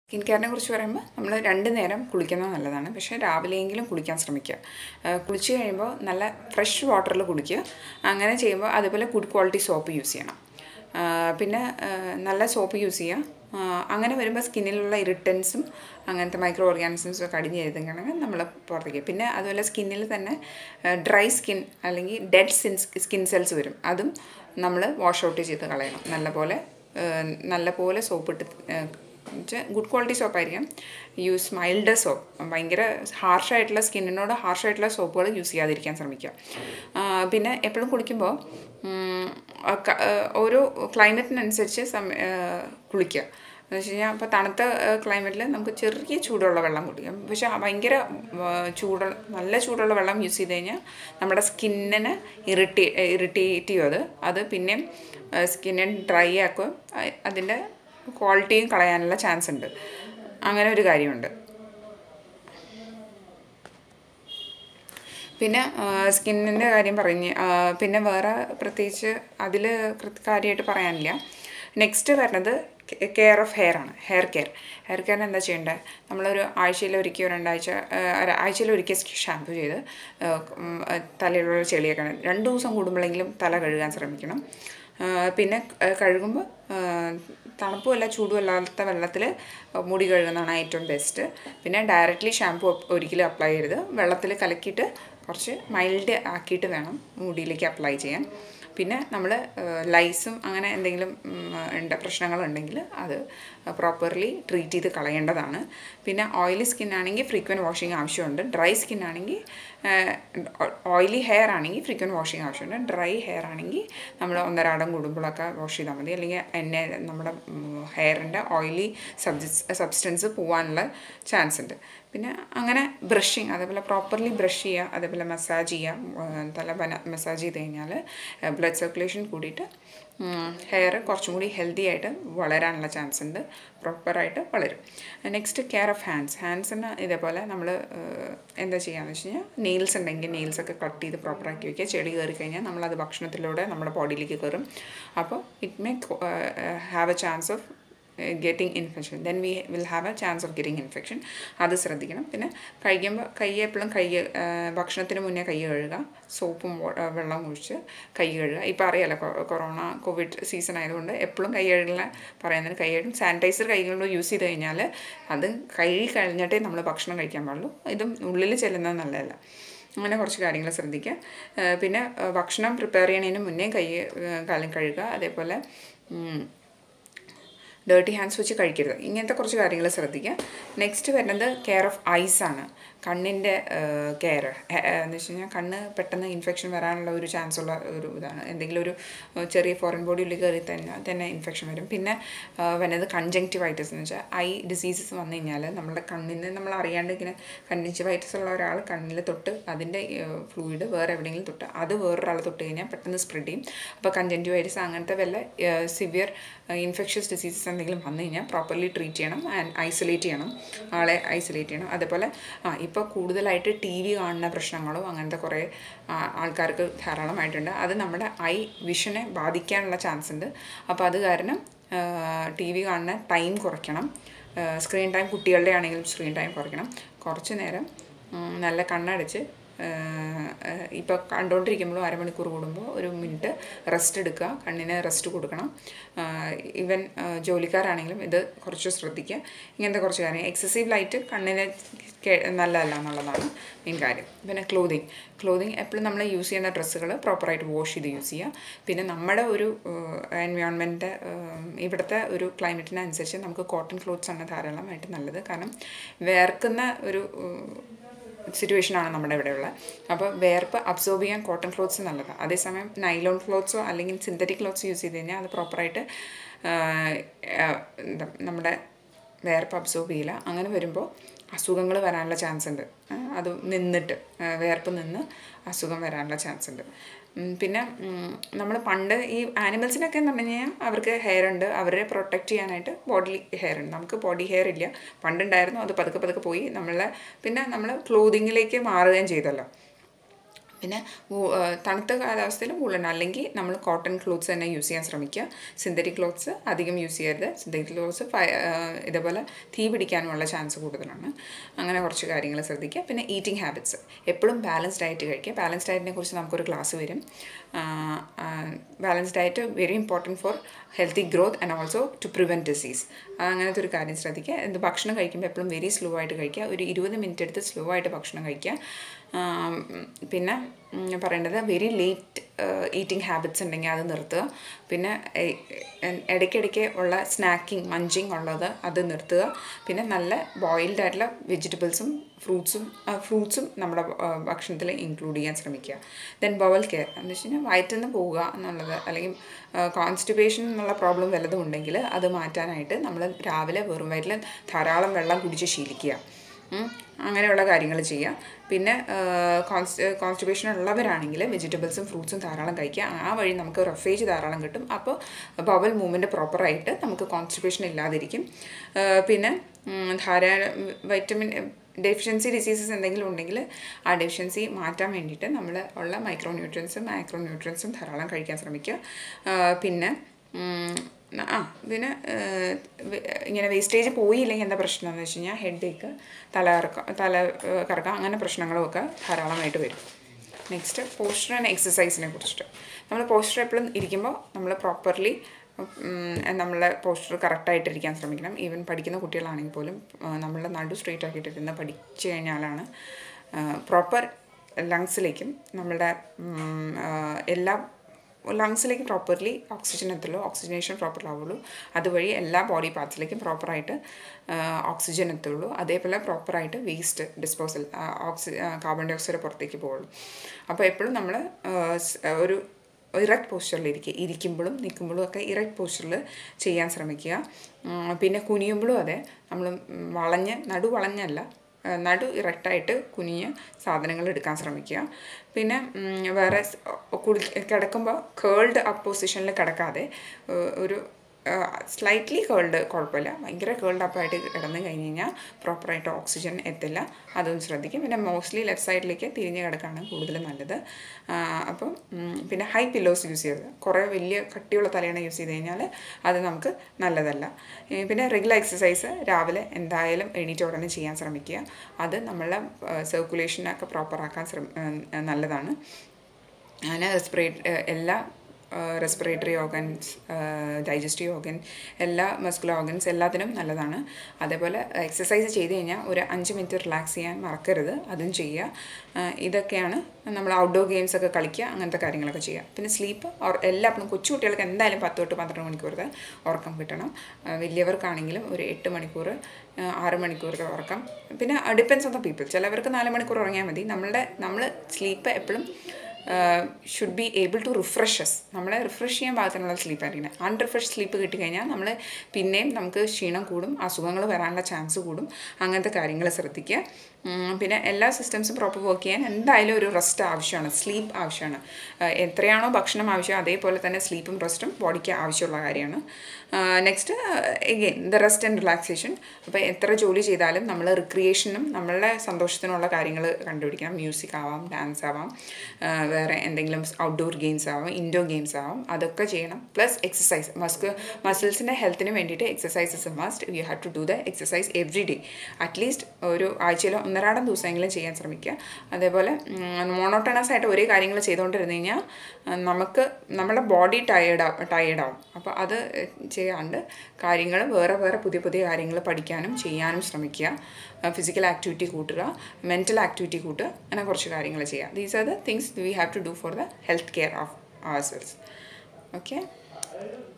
Skin കെയറിനെ കുറിച്ച് പറയുമ്പോൾ നമ്മൾ രണ്ട് നേരം കുളിക്കുന്നത് നല്ലതാണ് പക്ഷേ രാവിലെയെങ്കിലും കുളിക്കാൻ ശ്രമിക്കുക ആ, കുളിച്ച് കഴിയുമ്പോൾ നല്ല ഫ്രഷ് വാട്ടറിൽ കുളിക്കുക അങ്ങനെ ചെയ്യുമ്പോൾ അതുപോലെ ഗുഡ് ക്വാളിറ്റി സോപ്പ് യൂസ് ചെയ്യണം ആ, പിന്നെ ആ, നല്ല സോപ്പ് യൂസ് ചെയ്യുക ആ, അങ്ങനെ വരുമ്പോൾ സ്കിന്നിലുള്ള ഇറിറ്റൻസും അങ്ങനത്തെ മൈക്രോ ഓർഗാനിസംസും ഒക്കെ അടിഞ്ഞ് എഴുതുകയാണെങ്കിൽ നമ്മൾ പുറത്തേക്ക് പിന്നെ അതുപോലെ സ്കിന്നിൽ തന്നെ ഡ്രൈ സ്കിൻ അല്ലെങ്കിൽ ഡെഡ് സ്കിൻ സ്കിൻ സെൽസ് വരും അതും നമ്മൾ വാഷ് ഔട്ട് ചെയ്ത് കളയണം നല്ലപോലെ ആ, നല്ലപോലെ സോപ്പിട്ട് ഗുഡ് ക്വാളിറ്റി സോപ്പായിരിക്കാം യൂസ് മൈൽഡ് സോപ്പ് ഭയങ്കര ഹാർഷായിട്ടുള്ള സ്കിന്നിനോട് ഹാർഷായിട്ടുള്ള സോപ്പുകൾ യൂസ് ചെയ്യാതിരിക്കാൻ ശ്രമിക്കുക ആ, പിന്നെ എപ്പോഴും കുളിക്കുമ്പോൾ ഉം, ആ ക- ആ, ഓരോ ക്ലൈമറ്റിനനുസരിച്ച് സമ ആ, കുളിക്കുക എന്ന് വെച്ച് കഴിഞ്ഞാൽ ഇപ്പോൾ തണുത്ത ക്ലൈമറ്റിൽ നമുക്ക് ചെറിയ ചൂടുള്ള വെള്ളം കുടിക്കാം പക്ഷേ ഭയങ്കര ആ, ചൂടുള്ള നല്ല ചൂടുള്ള വെള്ളം യൂസ് ചെയ്ത് കഴിഞ്ഞാൽ നമ്മുടെ സ്കിന്നിന് ഇറിറ്റേ ഇറിറ്റേറ്റ് ചെയ്യും അത് അത് പിന്നെയും സ്കിന്നെ ഡ്രൈ ആക്കും അ- അതിൻ്റെ ക്വാളിറ്റിയും കളയാനുള്ള ചാൻസ് ഉണ്ട് അങ്ങനെ ഒരു കാര്യമുണ്ട് പിന്നെ സ്കിന്നിൻ്റെ കാര്യം പറഞ്ഞ് ആ, പിന്നെ വേറെ പ്രത്യേകിച്ച് അതിൽ കാര്യമായിട്ട് പറയാനില്ല നെക്സ്റ്റ് വരുന്നത് കെയർ ഓഫ് ഹെയർ ആണ് ഹെയർ കെയർ ഹെയർ കെയറിന് എന്താ ചെയ്യേണ്ടത് നമ്മളൊരു ആഴ്ചയിൽ ഒരിക്കൽ രണ്ടാഴ്ച ആഴ്ചയിൽ ഒരിക്കൽ ഷാമ്പു ചെയ്ത് ആ, ഉം, ആ, തലയിലുള്ള ചെളിയൊക്കെ രണ്ട് ദിവസം കൂടുമ്പോഴെങ്കിലും തല കഴുകാൻ ശ്രമിക്കണം ആ, പിന്നെ ക- കഴുകുമ്പോൾ ആ, തണുപ്പുമല്ല ചൂടുമല്ലാത്ത വെള്ളത്തിൽ മുടി കഴുകുന്നതാണ് ഏറ്റവും ബെസ്റ്റ് പിന്നെ ഡയറക്റ്റ്ലി ഷാമ്പു ഒരിക്കലും അപ്ലൈ ചെയ്യരുത് വെള്ളത്തിൽ കലക്കിയിട്ട് കുറച്ച് മൈൽഡ് ആക്കിയിട്ട് വേണം മുടിയിലേക്ക് അപ്ലൈ ചെയ്യാൻ പിന്നെ നമ്മൾ ലൈസും അങ്ങനെ എന്തെങ്കിലും ഉം, ഉണ്ട് പ്രശ്നങ്ങളുണ്ടെങ്കിൽ അത് പ്രോപ്പർലി ട്രീറ്റ് ചെയ്ത് കളയേണ്ടതാണ് പിന്നെ ഓയിലി സ്കിൻ ആണെങ്കിൽ ഫ്രീക്വൻറ്റ് വാഷിംഗ് ആവശ്യമുണ്ട് ഡ്രൈ സ്കിൻ ആണെങ്കിൽ ഓയിലി ഹെയർ ആണെങ്കിൽ ഫ്രീക്വൻറ്റ് വാഷിംഗ് ആവശ്യമുണ്ട് ഡ്രൈ ഹെയർ ആണെങ്കിൽ നമ്മൾ ഒന്നരാടം കൂടുമ്പോഴൊക്കെ വാഷ് ചെയ്താൽ മതി അല്ലെങ്കിൽ എന്നെ നമ്മുടെ ഹെയറിൻ്റെ ഓയിലി സബ്ജസ് സബ്സ്റ്റൻസ് പോകാനുള്ള ചാൻസ് ഉണ്ട് പിന്നെ അങ്ങനെ ബ്രഷിങ് അതേപോലെ പ്രോപ്പർലി ബ്രഷ് ചെയ്യുക അതേപോലെ മസാജ് ചെയ്യുക ഉം, തല മസാജ് ചെയ്ത് കഴിഞ്ഞാൽ ബ്ലഡ് സർക്കുലേഷൻ കൂടിയിട്ട് ഹെയർ കുറച്ചും കൂടി ഹെൽത്തി ആയിട്ട് വളരാനുള്ള ചാൻസ് ഉണ്ട് പ്രോപ്പറായിട്ട് വളരും നെക്സ്റ്റ് കെയർ ഓഫ് ഹാൻഡ്സ് ഹാൻഡ്സിന് ഇതേപോലെ നമ്മൾ എന്താ ചെയ്യുകയെന്ന് വെച്ച് കഴിഞ്ഞാൽ നെയിൽസ് ഉണ്ടെങ്കിൽ നെയിൽസ് ഒക്കെ കട്ട് ചെയ്ത് പ്രോപ്പറാക്കി വയ്ക്കുക ചെടി കയറി കഴിഞ്ഞാൽ നമ്മളത് ഭക്ഷണത്തിലൂടെ നമ്മുടെ ബോഡിയിലേക്ക് കയറും അപ്പോൾ it may have a chance of getting infection then we will have a chance of getting infection അത് ശ്രദ്ധിക്കണം പിന്നെ കഴിക്കുമ്പോൾ കൈ എപ്പോഴും കൈ ആ, ഭക്ഷണത്തിന് മുന്നേ കൈ കഴുകുക സോപ്പും വോ- ആ, വെള്ളം ഒഴിച്ച് കൈ കഴുകുക ഇപ്പോൾ അറിയാലോ കൊ- കൊറോണ കോവിഡ് സീസൺ ആയതുകൊണ്ട് എപ്പോഴും കൈ കഴുകുന്ന പറയുന്നതിന് കൈ കഴുകും സാനിറ്റൈസർ കൈകൊണ്ട് യൂസ് ചെയ്ത് കഴിഞ്ഞാൽ അത് കഴുകി കഴിഞ്ഞിട്ടേ നമ്മൾ ഭക്ഷണം കഴിക്കാൻ പാടുള്ളൂ ഇതും ഉള്ളിൽ ചെല്ലുന്നത് നല്ലതല്ല അങ്ങനെ കുറച്ച് കാര്യങ്ങൾ ശ്രദ്ധിക്കുക ആ, പിന്നെ ആ, ഭക്ഷണം പ്രിപ്പയർ ചെയ്യണതിന് മുന്നേ കൈ ആ, കാലം കഴുകുക അതേപോലെ ഉം, ഡേർട്ടി ഹാൻഡ്സ് വെച്ച് കഴിക്കരുത് ഇങ്ങനത്തെ കുറച്ച് കാര്യങ്ങൾ ശ്രദ്ധിക്കുക നെക്സ്റ്റ് വരുന്നത് കെയർ ഓഫ് ഐസ് ആണ് കണ്ണിൻ്റെ കെയർ എന്ന് വെച്ച് കഴിഞ്ഞാൽ കണ്ണ് പെട്ടെന്ന് ഇൻഫെക്ഷൻ വരാനുള്ള ഒരു ചാൻസ് ഉള്ള ഒരു ഇതാണ് എന്തെങ്കിലും ഒരു ഏഹ്, ചെറിയ ഫോറിൻ ബോഡിയിൽ കയറി തന്നെ തന്നെ ഇൻഫെക്ഷൻ വരും പിന്നെ ഏഹ്, വരുന്നത് കൺജങ്ക്റ്റിവൈറ്റിസ് എന്ന് വെച്ചാൽ ഐ ഡിസീസസ് വന്നു കഴിഞ്ഞാൽ നമ്മുടെ കണ്ണിന് നമ്മൾ അറിയാണ്ട് ഇങ്ങനെ കൺജങ്ക്റ്റിവൈറ്റിസ് ഉള്ള ഒരാൾ കണ്ണിൽ തൊട്ട് അതിൻ്റെ ഫ്ലൂയിഡ് വേറെ എവിടെയെങ്കിലും തൊട്ട് അത് വേറൊരാൾ തൊട്ട് കഴിഞ്ഞാൽ പെട്ടെന്ന് സ്പ്രെഡ് ചെയ്യും അപ്പോൾ കൺജങ്ക്റ്റിവൈറ്റിസ് അങ്ങനത്തെ വല്ല സിവിയർ ഇൻഫെക്ഷ്യസ് ഡിസീസസ് എന്തെങ്കിലും വന്നു കഴിഞ്ഞാൽ പ്രോപ്പർലി ട്രീറ്റ് ചെയ്യണം ആൻഡ് ഐസൊലേറ്റ് ചെയ്യണം ആളെ ഐസൊലേറ്റ് ചെയ്യണം അതേപോലെ ആ ഇപ്പോൾ കൂടുതലായിട്ട് ടി വി കാണുന്ന പ്രശ്നങ്ങളും അങ്ങനത്തെ കുറേ ആ, ആൾക്കാർക്ക് ധാരാളമായിട്ടുണ്ട് അത് നമ്മുടെ ഐ വിഷനെ ബാധിക്കാനുള്ള ചാൻസ് ഉണ്ട് അപ്പോൾ അത് കാരണം ടി വി കാണുന്ന ടൈം കുറയ്ക്കണം സ്ക്രീൻ ടൈം കുട്ടികളുടെ ആണെങ്കിലും സ്ക്രീൻ ടൈം കുറയ്ക്കണം കുറച്ച് നേരം ഉം, നല്ല കണ്ണടച്ച് ഇപ്പോൾ കണ്ടുകൊണ്ടിരിക്കുമ്പോഴും അരമണിക്കൂർ കൂടുമ്പോൾ ഒരു മിനിറ്റ് റെസ്റ്റ് എടുക്കുക കണ്ണിന് റെസ്റ്റ് കൊടുക്കണം ഈവൻ ജോലിക്കാരാണെങ്കിലും ഇത് കുറച്ച് ശ്രദ്ധിക്കുക ഇങ്ങനത്തെ കുറച്ച് കാര്യം എക്സസീവ് ലൈറ്റ് കണ്ണിന് കേ- നല്ലതല്ല എന്നുള്ളതാണ് മെയിൻ കാര്യം പിന്നെ ക്ലോതിങ് ക്ലോതിങ് എപ്പോഴും നമ്മൾ യൂസ് ചെയ്യുന്ന ഡ്രസ്സുകൾ പ്രോപ്പറായിട്ട് വാഷ് ചെയ്ത് യൂസ് ചെയ്യുക പിന്നെ നമ്മുടെ ഒരു എൻവയോൺമെൻറ്റ് ഇവിടുത്തെ ഒരു ക്ലൈമറ്റിനനുസരിച്ച് നമുക്ക് കോട്ടൺ ക്ലോത്ത്സ് ആണ് ധാരാളമായിട്ട് നല്ലത് കാരണം വേർക്കുന്ന ഒരു സിറ്റുവേഷനാണ് നമ്മുടെ ഇവിടെയുള്ളത് അപ്പോൾ വേർപ്പ് അബ്സോർബ് ചെയ്യാൻ കോട്ടൺ ക്ലോത്ത്സ് നല്ലതാണ് അതേസമയം നൈലോൺ ക്ലോത്ത്സോ അല്ലെങ്കിൽ സിന്തറ്റിക് ക്ലോത്ത്സ് യൂസ് ചെയ്ത് കഴിഞ്ഞാൽ അത് പ്രോപ്പറായിട്ട് എന്താ നമ്മുടെ വേർപ്പ് അബ്സോർബ് ചെയ്യില്ല അങ്ങനെ വരുമ്പോൾ അസുഖങ്ങൾ വരാനുള്ള ചാൻസ് ഉണ്ട് ആ, അത് നിന്നിട്ട് ആ, വേർപ്പ് നിന്ന് അസുഖം വരാനുള്ള ചാൻസ് ഉണ്ട് ഉം, പിന്നെ നമ്മൾ പണ്ട് ഈ ആനിമൽസിനൊക്കെ എന്ന് പറഞ്ഞു കഴിഞ്ഞാൽ അവർക്ക് ഹെയർ ഉണ്ട് അവരെ പ്രൊട്ടക്റ്റ് ചെയ്യാനായിട്ട് ബോഡി ഹെയർ ഉണ്ട് നമുക്ക് ബോഡി ഹെയർ ഇല്ല പണ്ടുണ്ടായിരുന്നു അത് പതുക്കെ പതുക്കെ പോയി നമ്മളെ പിന്നെ നമ്മൾ ക്ലോതിങ്ങിലേക്ക് മാറുകയും ചെയ്തല്ലോ പിന്നെ വൂ- ആ, തണുത്ത കാലാവസ്ഥയിൽ വൂളൻ അല്ലെങ്കിൽ നമ്മൾ കോട്ടൺ ക്ലോത്ത്സ് തന്നെ യൂസ് ചെയ്യാൻ ശ്രമിക്കുക സിന്തറ്റിക് ക്ലോത്ത്സ് അധികം യൂസ് ചെയ്യരുത് സിന്തറ്റിക് ക്ലോത്ത്സ് ഇതേപോലെ തീ പിടിക്കാനുമുള്ള ചാൻസ് കൂടുതലാണ് അങ്ങനെ കുറച്ച് കാര്യങ്ങൾ ശ്രദ്ധിക്കുക പിന്നെ ഈറ്റിംഗ് ഹാബിറ്റ്സ് എപ്പോഴും ബാലൻസ്ഡ് ഡയറ്റ് കഴിക്കുക ബാലൻസ് ഡയറ്റിനെ കുറിച്ച് നമുക്കൊരു ക്ലാസ് വരും balance diet very important for healthy growth and also to prevent disease അങ്ങനത്തെ ഒരു കാര്യം ശ്രദ്ധിക്കുക എന്ത് ഭക്ഷണം കഴിക്കുമ്പോൾ എപ്പോഴും വെരി സ്ലോ ആയിട്ട് കഴിക്കുക ഒരു ഇരുപത് മിനിറ്റ് എടുത്ത് സ്ലോ ആയിട്ട് ഭക്ഷണം കഴിക്കുക ആം, പിന്നെ ഉം, പറയേണ്ടത് വെരി ലേറ്റ് ഈറ്റിംഗ് ഹാബിറ്റ്സ് ഉണ്ടെങ്കിൽ അത് നിർത്തുക പിന്നെ എ- എ- ഇടയ്ക്കിടയ്ക്ക് ഉള്ള സ്നാക്കിംഗ് മഞ്ചിങ് ഉള്ളത് അത് നിർത്തുക പിന്നെ നല്ല ബോയിൽഡ് ആയിട്ടുള്ള വെജിറ്റബിൾസും ഫ്രൂട്ട്സും ഫ്രൂട്ട്സും നമ്മുടെ ഭക്ഷണത്തിൽ ഇൻക്ലൂഡ് ചെയ്യാൻ ശ്രമിക്കുക ദെൻ ബവൽ കെയർ എന്ന് വെച്ച് കഴിഞ്ഞാൽ വയറ്റിൽ നിന്ന് പോവുക എന്നുള്ളത് അല്ലെങ്കിൽ കോൺസ്റ്റിപ്പേഷൻ എന്നുള്ള പ്രോബ്ലം വല്ലതും ഉണ്ടെങ്കിൽ അത് മാറ്റാനായിട്ട് നമ്മൾ രാവിലെ വെറും വയറ്റിൽ ധാരാളം വെള്ളം കുടിച്ച് ശീലിക്കുക ഉം. അങ്ങനെയുള്ള കാര്യങ്ങൾ ചെയ്യുക പിന്നെ കോൺസ് കോൺസ്റ്റിപ്പേഷൻ ഉള്ളവരാണെങ്കിൽ വെജിറ്റബിൾസും ഫ്രൂട്ട്സും ധാരാളം കഴിക്കുക ആ വഴി നമുക്ക് റഫേജ് ധാരാളം കിട്ടും അപ്പോൾ ബവൽ മൂവ്മെൻറ്റ് പ്രോപ്പറായിട്ട് നമുക്ക് കോൺസ്റ്റിപ്പേഷൻ ഇല്ലാതിരിക്കും ആ, പിന്നെ ഉം, ധാരാളം വൈറ്റമിൻ ഡെഫിഷ്യൻസി ഡിസീസസ് എന്തെങ്കിലും ഉണ്ടെങ്കിൽ ആ ഡെഫിഷ്യൻസി മാറ്റാൻ വേണ്ടിയിട്ട് നമ്മൾ ഉള്ള മൈക്രോ ന്യൂട്രിയൻസും മൈക്രോ ന്യൂട്രിയൻസും ധാരാളം കഴിക്കാൻ ശ്രമിക്കുക ആ, പിന്നെ ഉം, ആ പിന്നെ ഏഹ്, വെ- ഇങ്ങനെ വേസ്റ്റേജ് പോയില്ലെങ്കിൽ എന്താ പ്രശ്നം എന്ന് വെച്ച് കഴിഞ്ഞാൽ ഹെഡ് ഏക്ക് തല കറക്കം തല ഏഹ്, കറക്കം അങ്ങനെ പ്രശ്നങ്ങളുമൊക്കെ ധാരാളമായിട്ട് വരും നെക്സ്റ്റ് പോസ്റ്റർ ആൻഡ് എക്സസൈസിനെ കുറിച്ചിട്ട് നമ്മൾ പോസ്റ്റർ എപ്പോഴും ഇരിക്കുമ്പോൾ നമ്മൾ പ്രോപ്പർലി നമ്മളെ പോസ്റ്റർ കറക്റ്റായിട്ട് ഇരിക്കാൻ ശ്രമിക്കണം ഈവൻ പഠിക്കുന്ന കുട്ടികളാണെങ്കിൽ പോലും ആ, നമ്മളുടെ നടു സ്ട്രെയിറ്റ് ആക്കിയിട്ടിരുന്ന് പഠിച്ചു കഴിഞ്ഞാലാണ് പ്രോപ്പർ ലങ്സിലേക്കും നമ്മളുടെ ഉം, ആ, എല്ലാ ലങ്സിലേക്ക് പ്രോപ്പർലി ഓക്സിജൻ എത്തുള്ളൂ ഓക്സിജനേഷൻ പ്രോപ്പർ ആവുള്ളൂ അതുവഴി എല്ലാ ബോഡി പാർട്സിലേക്കും പ്രോപ്പറായിട്ട് ഓക്സിജൻ എത്തുള്ളൂ അതേപോലെ പ്രോപ്പറായിട്ട് waste disposal oxy carbon dioxide പുറത്തേക്ക് പോകുള്ളൂ അപ്പോൾ എപ്പോഴും നമ്മൾ ഒരു ഇറക്റ്റ് പോസ്ചറിലിരിക്കുക ഇരിക്കുമ്പോഴും നിൽക്കുമ്പോഴും ഒക്കെ ഇറക്റ്റ് പോസ്ചറിൽ ചെയ്യാൻ ശ്രമിക്കുക ഉം, പിന്നെ കുനിയുമ്പോഴും അതെ നമ്മൾ വളഞ്ഞ് നടു വളഞ്ഞല്ല ആ, നടു ഇറക്റ്റായിട്ട് കുനിഞ്ഞ് സാധനങ്ങൾ എടുക്കാൻ ശ്രമിക്കുക പിന്നെ ഉം, വേറെ സ്- കുളി കിടക്കുമ്പോൾ കേൾഡ് അപ്പ് പൊസിഷനിൽ കിടക്കാതെ ഏഹ്, ഒരു സ്ലൈറ്റ്ലി കേൾഡ് കുഴപ്പമില്ല ഭയങ്കര കേൾഡ് അപ്പായിട്ട് കിടന്ന് കഴിഞ്ഞ് കഴിഞ്ഞാൽ പ്രോപ്പറായിട്ട് ഓക്സിജൻ എത്തില്ല അതൊന്ന് ശ്രദ്ധിക്കും പിന്നെ മോസ്റ്റ്ലി ലെഫ്റ്റ് സൈഡിലേക്ക് തിരിഞ്ഞ് കിടക്കാണ് കൂടുതൽ നല്ലത് ആ, അപ്പം ഉം, പിന്നെ ഹൈ പില്ലോസ് യൂസ് ചെയ്യരുത് കുറേ വലിയ കട്ടിയുള്ള തലയണ യൂസ് ചെയ്ത് കഴിഞ്ഞാൽ അത് നമുക്ക് നല്ലതല്ല ഏ, പിന്നെ റെഗുലർ എക്സസൈസ് രാവിലെ എന്തായാലും എണീറ്റ ഉടനെ ചെയ്യാൻ ശ്രമിക്കുക അത് നമ്മളെ സർക്കുലേഷനൊക്കെ പ്രോപ്പറാക്കാൻ ശ്രമ ഏ, നല്ലതാണ് അങ്ങനെ റെസ്പിറേറ്റ് എല്ലാ റെസ്പിറേറ്ററി ഓർഗൻസ് ഡൈജസ്റ്റീവ് ഓർഗൻ എല്ലാ മസ്കുലർ ഓർഗൻസ് എല്ലാത്തിനും നല്ലതാണ് അതേപോലെ എക്സസൈസ് ചെയ്ത് കഴിഞ്ഞാൽ ഒരു അഞ്ച് മിനിറ്റ് റിലാക്സ് ചെയ്യാൻ മറക്കരുത് അതും ചെയ്യുക ആ, ഇതൊക്കെയാണ് നമ്മൾ ഔട്ട്ഡോർ ഗെയിംസ് ഒക്കെ കളിക്കുക അങ്ങനത്തെ കാര്യങ്ങളൊക്കെ ചെയ്യുക പിന്നെ സ്ലീപ്പ് എല്ലാപ്പോഴും കൊച്ചു കുട്ടികൾക്ക് എന്തായാലും പത്ത് തൊട്ട് പന്ത്രണ്ട് മണിക്കൂറത്തെ ഉറക്കം കിട്ടണം ആ, വലിയവർക്കാണെങ്കിലും ഒരു എട്ട് മണിക്കൂർ ആ, ആറ് മണിക്കൂറൊക്കെ ഉറക്കം പിന്നെ ഡിപ്പെൻസ് ഓൺ ദ പീപ്പിൾ ചിലവർക്ക് നാല് മണിക്കൂർ ഉറങ്ങിയാൽ മതി നമ്മളുടെ നമ്മൾ സ്ലീപ്പ് എപ്പോഴും should be able to refreshes നമ്മളെ റിഫ്രഷ് ചെയ്യാൻ പാകത്തിനുള്ള സ്ലീപ്പ് ആയിരിക്കണം അൺറിഫ്രഷ് സ്ലീപ്പ് കിട്ടിക്കഴിഞ്ഞാൽ നമ്മൾ പിന്നെയും നമുക്ക് ക്ഷീണം കൂടും അസുഖങ്ങൾ വരാനുള്ള ചാൻസ് കൂടും അങ്ങനത്തെ കാര്യങ്ങൾ ശ്രദ്ധിക്കുക ഉം, പിന്നെ എല്ലാ സിസ്റ്റംസും പ്രോപ്പർ വർക്ക് ചെയ്യാൻ എന്തായാലും ഒരു റെസ്റ്റ് ആവശ്യമാണ് സ്ലീപ്പ് ആവശ്യമാണ് ആ, എത്രയാണോ ഭക്ഷണം ആവശ്യം അതേപോലെ തന്നെ സ്ലീപ്പും റെസ്റ്റും ബോഡിക്ക് ആവശ്യമുള്ള കാര്യമാണ് next again the rest and relaxation അപ്പോൾ എത്ര ജോലി ചെയ്താലും നമ്മൾ റിക്രിയേഷനും നമ്മളുടെ സന്തോഷത്തിനുള്ള കാര്യങ്ങൾ കണ്ടുപിടിക്കണം മ്യൂസിക് ആവാം ഡാൻസ് ആവാം ആ, വേറെ എന്തെങ്കിലും ഔട്ട്ഡോർ ഗെയിംസ് ആവാം ഇൻഡോർ ഗെയിംസ് ആവാം അതൊക്കെ ചെയ്യണം പ്ലസ് എക്സസൈസ് മസ്ക് മസിൽസിൻ്റെ ഹെൽത്തിന് വേണ്ടിയിട്ട് exercises must you have to do the exercise every day at least ഒരു ആഴ്ചയിൽ ഒന്നരാടം ദിവസമെങ്കിലും ചെയ്യാൻ ശ്രമിക്കുക അതേപോലെ മോണോട്ടണസ് ആയിട്ട് ഒരേ കാര്യങ്ങൾ ചെയ്തുകൊണ്ടിരുന്ന് കഴിഞ്ഞാൽ ആ, നമുക്ക് നമ്മുടെ ബോഡി ടയേർഡ് ടയേർഡാവും അപ്പോൾ അത് ചെയ്യാണ്ട് കാര്യങ്ങൾ വേറെ വേറെ പുതിയ പുതിയ കാര്യങ്ങൾ പഠിക്കാനും ചെയ്യാനും ശ്രമിക്കുക ഫിസിക്കൽ ആക്ടിവിറ്റി കൂട്ടുക മെൻറ്റൽ ആക്ടിവിറ്റി കൂട്ടുക അങ്ങനെ കുറച്ച് കാര്യങ്ങൾ ചെയ്യുക these are the things we have to do for the health care of our cells okay